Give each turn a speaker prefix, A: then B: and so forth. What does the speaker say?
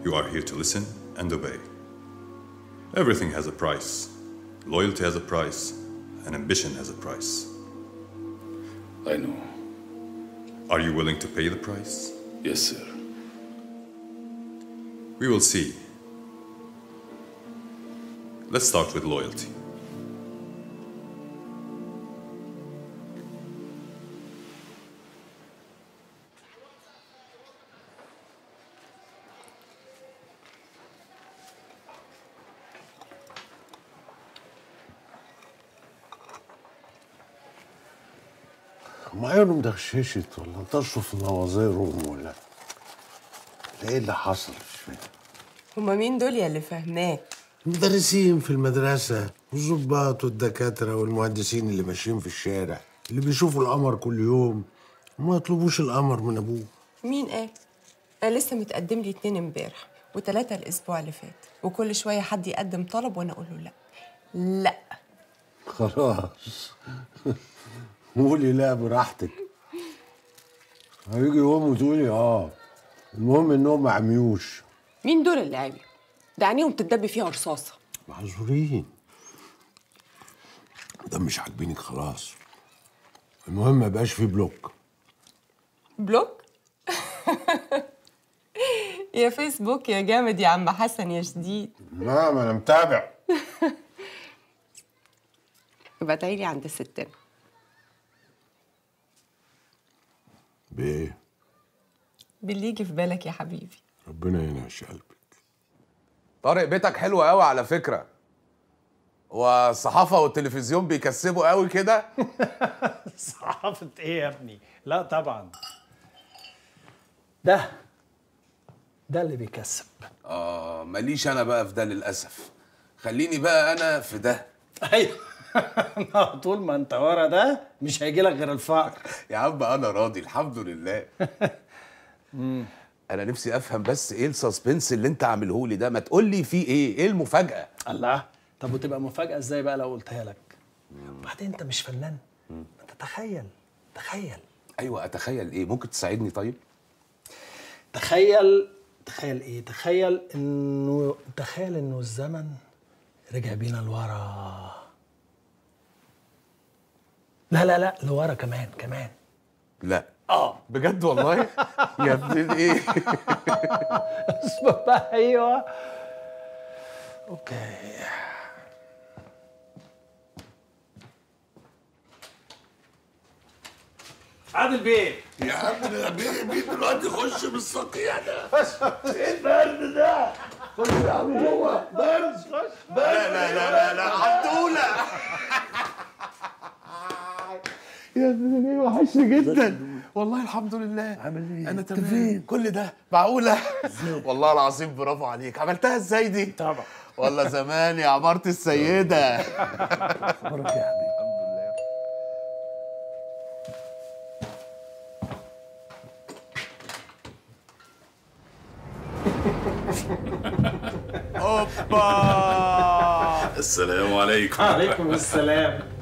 A: You are here to listen and obey. Everything has a price. Loyalty has a price, and ambition has a price.
B: I know.
A: Are you willing to pay the price?
B: Yes, sir.
A: We will see. Let's start with loyalty.
C: معاييرهم دغششت ولا انتشروا في نواظرهم ولا ايه اللي حصل مش فاهم
D: هما مين دول يا اللي فاهماه
C: المدرسين في المدرسة والظباط والدكاترة والمهندسين اللي ماشيين في الشارع اللي بيشوفوا القمر كل يوم وما يطلبوش القمر من أبوه
D: مين قال انا لسه متقدم لي اتنين امبارح وتلاتة الاسبوع اللي فات وكل شويه حد يقدم طلب وانا اقول له لا لا
C: خلاص قولي لا براحتك هيجي يوم وتقولي اه المهم انهم ما عميوش
D: مين دول اللي عمي ده عينيهم تدب فيها رصاصه
C: معذورين ده مش عاجبينك خلاص المهم ما يبقاش في بلوك
D: بلوك يا فيسبوك يا جامد يا عم حسن يا شديد
C: لا ما انا متابع
D: يبقى تعالي عند ستنا
C: بايه
D: باللي يجي في بالك يا حبيبي
C: ربنا ينعش قلبك
E: طارق بيتك حلو قوي على فكره والصحافه والتلفزيون بيكسبوا قوي كده
F: صحافة ايه يا ابني؟ لا طبعا ده ده اللي بيكسب
E: اه ماليش انا بقى في ده للاسف خليني بقى انا في ده
F: ايوه طول ما انت ورا ده مش هيجي لك غير الفقر
E: يا عم انا راضي الحمد لله انا نفسي افهم بس ايه السسبنس اللي انت عامله لي ده ما تقول لي فيه ايه ايه المفاجاه
F: الله طب وتبقى مفاجأة ازاي بقى لو قلتها لك؟ وبعدين انت مش فنان ما تتخيل تخيل
E: ايوه اتخيل ايه ممكن تساعدني طيب
F: تخيل تخيل ايه؟ تخيل انه تخيل انه الزمن رجع بينا لورا لا لا لا لورا كمان كمان
E: لا
F: اه
E: بجد والله يا ابن ايه
F: اسمع بقى ايوه اوكي عادل بيه
C: يا عم ده مين مين دلوقتي يخش بالصقيع ده؟ ايه البرد ده؟ خش يا عم جوه برد
E: لا لا لا لا لا عدولة يا ابن ايه وحشني جدا والله الحمد لله
C: عامل ايه؟
E: انا
C: انت
E: تمام
C: فين؟
E: كل ده معقولة والله العظيم برافو عليك عملتها ازاي دي
F: طبعا
E: والله زمان يا عمارة السيدة
C: اخبارك يا حبيبي؟
E: الحمد لله اوبا
A: السلام عليكم
F: عليكم السلام